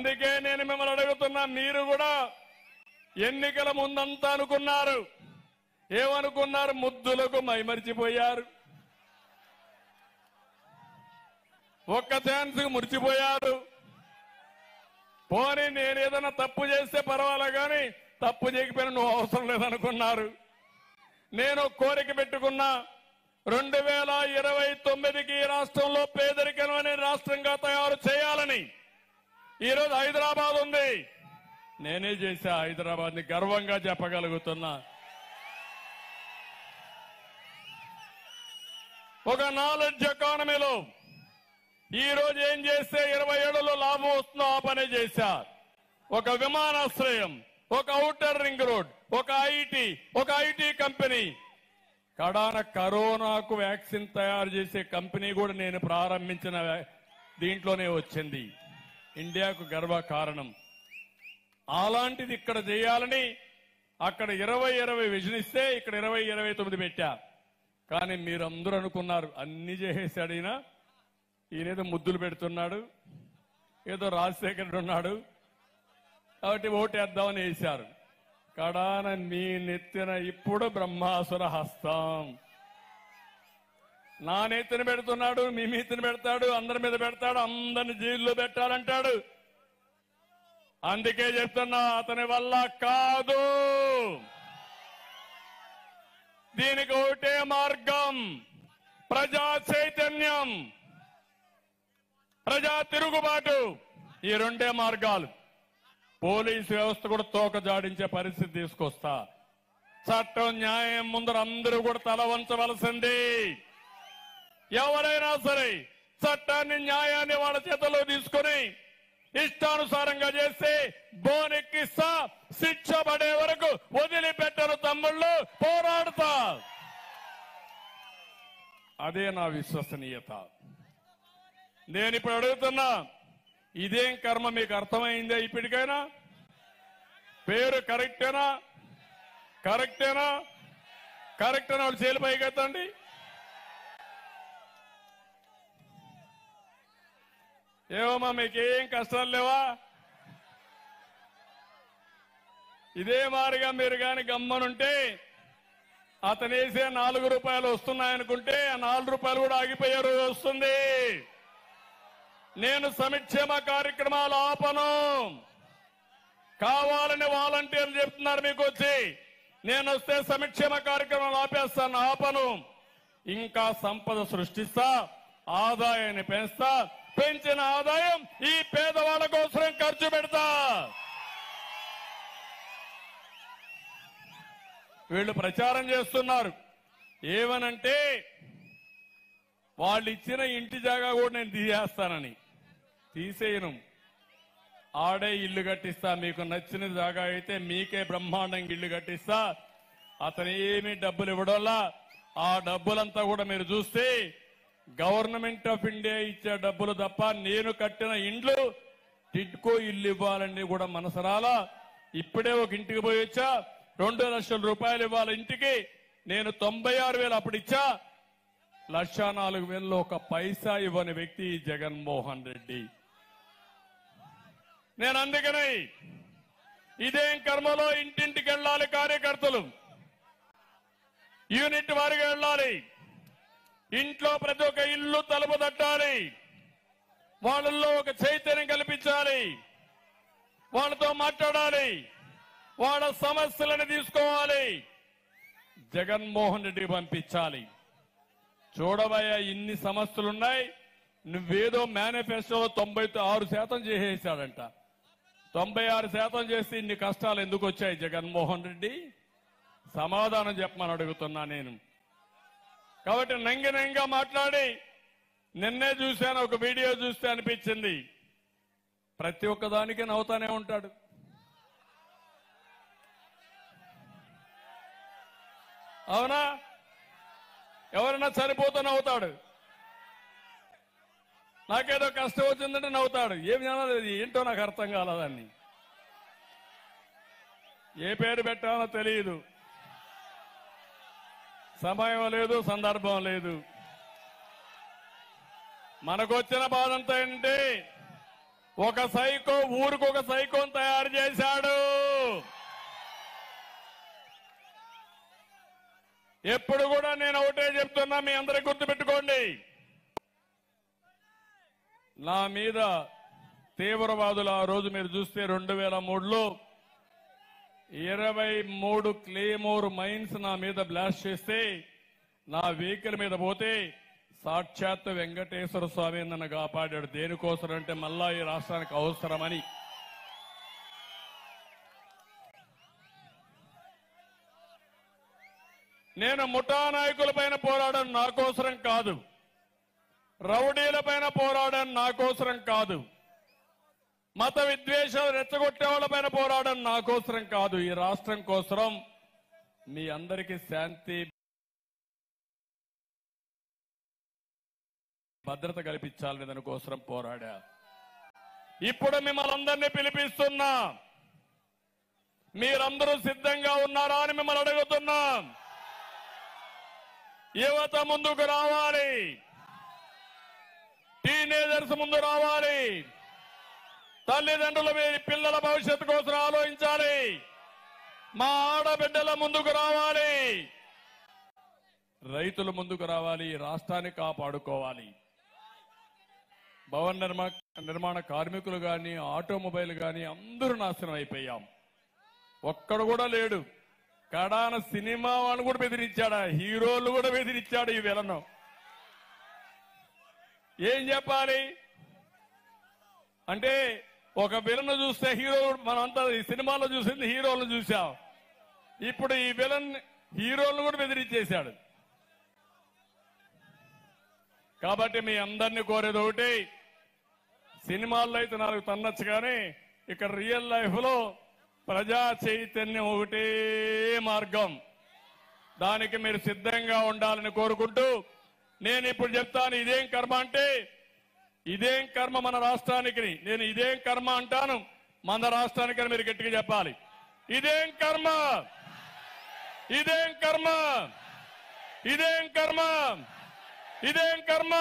అందుకే నేను మిమ్మల్ని అడుగుతున్నా మీరు కూడా ఎన్నికల ముందంతా అనుకున్నారు ఏమనుకున్నారు ముద్దులకు మైమరిచిపోయారు ఒక్క ఛాన్స్ మురిచిపోయారు పోనీ నేను ఏదైనా తప్పు చేస్తే పర్వాలే కానీ తప్పు చేయకపోయినా నువ్వు అవసరం లేదనుకున్నారు నేను ఒక కోరిక పెట్టుకున్నా రెండు వేల ఇరవై తొమ్మిదికి ఈ రాష్ట్రంలో పేదరికం అనే రాష్ట్రంగా తయారు చేయాలని ఈరోజు హైదరాబాద్ ఉంది నేనే చేశా హైదరాబాద్ ని గర్వంగా చెప్పగలుగుతున్నా ఒక నాలెడ్జ్ ఎకానమీలో ఈ రోజు ఏం చేస్తే ఇరవై ఏళ్లలో లాభం వస్తుందో ఆ పని చేశా ఒక విమానాశ్రయం ఒక ఔటర్ రింగ్ రోడ్ ఒక ఐటీ ఒక ఐటీ కంపెనీ కడాన కరోనాకు వ్యాక్సిన్ తయారు చేసే కంపెనీ కూడా నేను ప్రారంభించిన వ్యా- దీంట్లోనే వచ్చింది ఇండియాకు గర్వ కారణం అలాంటిది ఇక్కడ చేయాలని అక్కడ ఇరవై ఇరవై విజన్ ఇస్తే ఇక్కడ ఇరవై ఇరవై తొమ్మిది పెట్టా కానీ మీరందరూ అనుకున్నారు అన్ని చేసేసాడు ఈయన ఈయనేదో ముద్దులు పెడుతున్నాడు ఏదో రాజశేఖరుడు ఉన్నాడు కాబట్టి ఓటేద్దామని వేశారు కడాన నీ నెత్తిన ఇప్పుడు బ్రహ్మాసుర హస్తం నా నెత్తిన పెడుతున్నాడు మీ నెత్తిన పెడతాడు అందరి మీద పెడతాడు అందరిని జైల్లో పెట్టాలంటాడు అందుకే చెప్తున్నా అతని వల్ల కాదు దీనికి ఒకటే మార్గం ప్రజా చైతన్యం ప్రజా తిరుగుబాటు ఈ రెండే మార్గాలు పోలీసు వ్యవస్థ కూడా తోక జాడించే పరిస్థితి తీసుకొస్తా చట్టం న్యాయం ముందర అందరూ కూడా తల వంచవలసింది ఎవరైనా సరే చట్టాన్ని న్యాయాన్ని వాళ్ళ చేతిలో తీసుకుని ఇష్టానుసారంగా చేస్తే బోనెక్కిస్తా శిక్ష పడే వరకు వదిలిపెట్టరు తమ్ముళ్ళు పోరాడుతా అదే నా విశ్వసనీయత నేను ఇప్పుడు అడుగుతున్నా ఇదేం కర్మ మీకు అర్థమైందా ఇప్పటికైనా పేరు కరెక్టేనా కరెక్టేనా కరెక్ట్ అని వాళ్ళు చేలు పైకెత్తండి ఏమమ్మా మీకేం కష్టాలు లేవా ఇదే మారిగా మీరు గాని గమ్మనుంటే అతను వేసే నాలుగు రూపాయలు వస్తున్నాయనుకుంటే ఆ నాలుగు రూపాయలు కూడా ఆగిపోయే రోజు వస్తుంది నేను సంక్షేమ కార్యక్రమాలు ఆపను కావాలని వాలంటీర్లు చెప్తున్నారు మీకు వచ్చి నేను వస్తే సంక్షేమ కార్యక్రమాలు ఆపేస్తాను ఆపను ఇంకా సంపద సృష్టిస్తా ఆదాయాన్ని పెంచుతా పెంచిన ఆదాయం ఈ పేదవాళ్ళ కోసం ఖర్చు పెడతా వీళ్ళు ప్రచారం చేస్తున్నారు ఏమనంటే వాళ్ళు ఇచ్చిన ఇంటి జాగా కూడా నేను తీసేస్తానని తీసేయను ఆడే ఇల్లు కట్టిస్తా మీకు నచ్చిన జాగా అయితే మీకే బ్రహ్మాండంగా ఇల్లు కట్టిస్తా అతను ఏమీ డబ్బులు ఇవ్వడంలా ఆ డబ్బులంతా కూడా మీరు చూస్తే గవర్నమెంట్ ఆఫ్ ఇండియా ఇచ్చే డబ్బులు తప్ప నేను కట్టిన ఇండ్లు టిడ్కో ఇల్లు ఇవ్వాలని కూడా మనసరాలా ఇప్పుడే ఒక ఇంటికి పోయి వచ్చా రెండు లక్షల రూపాయలు ఇవ్వాలి ఇంటికి నేను తొంభై ఆరు వేలు అప్పుడు ఇచ్చా లక్ష నాలుగు వేలలో ఒక పైసా ఇవ్వని వ్యక్తి ఈ జగన్మోహన్ రెడ్డి నేను అందుకని ఇదేం కర్మలో ఇంటింటికి వెళ్ళాలి కార్యకర్తలు యూనిట్ వారిగా వెళ్ళాలి ఇంట్లో ప్రతి ఒక్క ఇల్లు తలుపు తట్టాలి వాళ్ళల్లో ఒక చైతన్యం కల్పించాలి వాళ్ళతో మాట్లాడాలి వాళ్ళ సమస్యలను తీసుకోవాలి జగన్మోహన్ రెడ్డి పంపించాలి చూడబోయే ఇన్ని సమస్యలున్నాయి నువ్వేదో మేనిఫెస్టోలో తొంభై ఆరు శాతం చేసేసాడంట తొంభై ఆరు శాతం చేసి ఇన్ని కష్టాలు ఎందుకు వచ్చాయి జగన్మోహన్ రెడ్డి సమాధానం చెప్పమని అడుగుతున్నా నేను కాబట్టి నంగి నంగా మాట్లాడి నిన్నే చూశాను ఒక వీడియో చూస్తే అనిపించింది ప్రతి ఒక్క దానికి నవ్వుతానే ఉంటాడు అవునా ఎవరైనా చనిపోతే నవ్వుతాడు నాకేదో కష్టం వచ్చిందంటే నవ్వుతాడు ఏం జనాలు ఏంటో నాకు అర్థం కాలేదాన్ని ఏ పేరు పెట్టాలో తెలియదు సమయం లేదు సందర్భం లేదు మనకొచ్చిన బాధ అంతా ఏంటంటే ఒక సైకో ఊరికి ఒక సైకోని తయారు చేశాడు ఎప్పుడు కూడా నేను ఒకటే చెప్తున్నా మీ అందరికి గుర్తుపెట్టుకోండి నా మీద తీవ్రవాదులు ఆ రోజు మీరు చూస్తే రెండు వేల మూడులో ఇరవై మూడు క్లేమోర్ మైన్స్ నా మీద బ్లాస్ట్ చేస్తే నా వెహికల్ మీద పోతే సాక్షాత్ వెంకటేశ్వర స్వామి నన్ను కాపాడాడు దేనికోసం అంటే మళ్ళా ఈ రాష్ట్రానికి అవసరమని నేను ముఠా నాయకుల పైన పోరాడడం నా కోసరం కాదు రౌడీల పైన పోరాడడం నా కోసరం కాదు మత విద్వేషాలు రెచ్చగొట్టే వాళ్ళ పైన పోరాడడం నా కోసరం కాదు ఈ రాష్ట్రం కోసరం మీ అందరికీ శాంతి భద్రత కల్పించాలని దానికోసం పోరాడా ఇప్పుడు మిమ్మల్ని అందరినీ పిలిపిస్తున్నా మీరందరూ సిద్ధంగా ఉన్నారా అని మిమ్మల్ని అడుగుతున్నా యువత ముందుకు రావాలి టీనేజర్స్ ముందు రావాలి తల్లిదండ్రులు మీ పిల్లల భవిష్యత్తు కోసం ఆలోచించాలి మా ఆడబిడ్డల ముందుకు రావాలి రైతులు ముందుకు రావాలి ఈ రాష్ట్రాన్ని కాపాడుకోవాలి భవన నిర్మా నిర్మాణ కార్మికులు గాని ఆటోమొబైల్ గాని అందరూ నాశనం అయిపోయాం ఒక్కడు కూడా లేడు కడాన సినిమా వాళ్ళు కూడా బెదిరించాడా హీరోలు కూడా బెదిరించాడు ఈ విలను ఏం చెప్పాలి అంటే ఒక విలన్ చూస్తే హీరో మనమంతా ఈ సినిమాలో చూసింది హీరోలను చూసాం ఇప్పుడు ఈ విలన్ హీరోలను కూడా బెదిరించేశాడు కాబట్టి మీ అందరినీ కోరేది ఒకటి సినిమాల్లో అయితే నాలుగు తన్నచ్చు కానీ ఇక్కడ రియల్ లైఫ్ లో ప్రజా చైతన్యం ఒకటే మార్గం దానికి మీరు సిద్ధంగా ఉండాలని కోరుకుంటూ నేను ఇప్పుడు చెప్తాను ఇదేం కర్మ అంటే ఇదేం కర్మ మన రాష్ట్రానికి నేను ఇదేం కర్మ అంటాను మన రాష్ట్రానికి అని మీరు గట్టిగా చెప్పాలి ఇదేం కర్మ ఇదేం కర్మ ఇదేం కర్మ ఇదేం కర్మ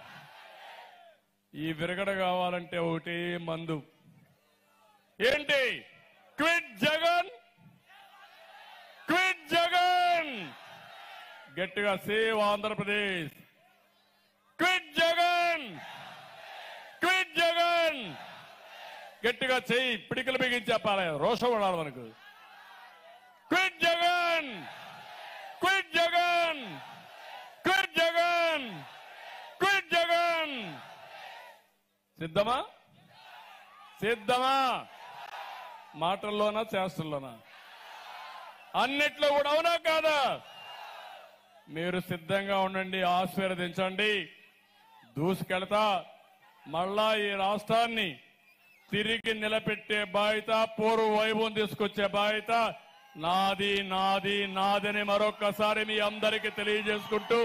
ఈ విరగడ కావాలంటే ఒకటే మందు ఏంటి క్విట్ జగన్ క్విట్ జగన్ గట్టిగా save Andhra Pradesh quit Jagan quit Jagan గట్టిగా చెయ్యి పిడికలు బిగించి చెప్పాలి రోషం ఉండాలి మనకు quit Jagan quit Jagan quit Jagan quit Jagan సిద్ధమా సిద్ధమా మాటల్లోనా చేష్టల్లోనా అన్నిట్లో కూడా అవునా కాదా మీరు సిద్ధంగా ఉండండి ఆశీర్వదించండి దూసుకెళ్తా మళ్ళా ఈ రాష్ట్రాన్ని తిరిగి నిలబెట్టే బాధ్యత పూర్వ వైభవం తీసుకొచ్చే బాధ్యత నాది నాది నాదని మరొక్కసారి మీ అందరికీ తెలియజేసుకుంటూ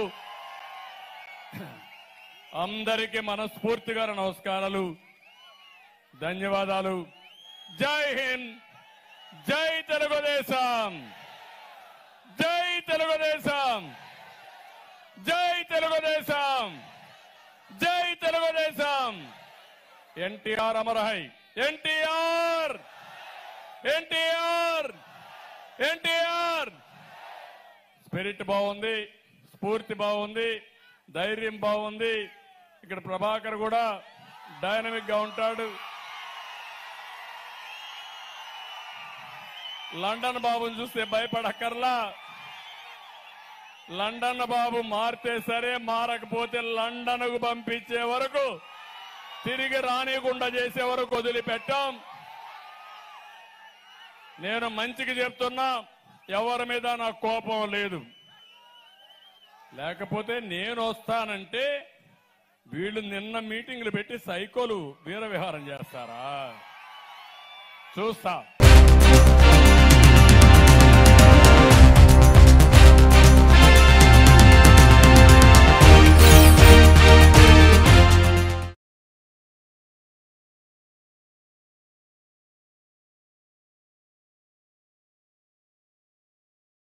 అందరికీ మనస్ఫూర్తిగా నమస్కారాలు ధన్యవాదాలు జై హింద్ జై తెలుగుదేశం జై తెలుగుదేశం జై తెలుగుదేశం జై తెలుగుదేశం ఎన్టీఆర్ అమరహై ఎన్టీఆర్ ఎన్టీఆర్ ఎన్టీఆర్ స్పిరిట్ బాగుంది స్ఫూర్తి బాగుంది ధైర్యం బాగుంది ఇక్కడ ప్రభాకర్ కూడా డైనమిక్ గా ఉంటాడు లండన్ బాబుని చూస్తే భయపడక్కర్లా లండన్ బాబు మారితే సరే మారకపోతే లండన్ కు పంపించే వరకు తిరిగి రానికుండా చేసే వరకు వదిలిపెట్టాం నేను మంచికి చెప్తున్నా ఎవరి మీద నాకు కోపం లేదు లేకపోతే నేను వస్తానంటే వీళ్ళు నిన్న మీటింగ్లు పెట్టి సైకోలు వీర విహారం చేస్తారా చూస్తా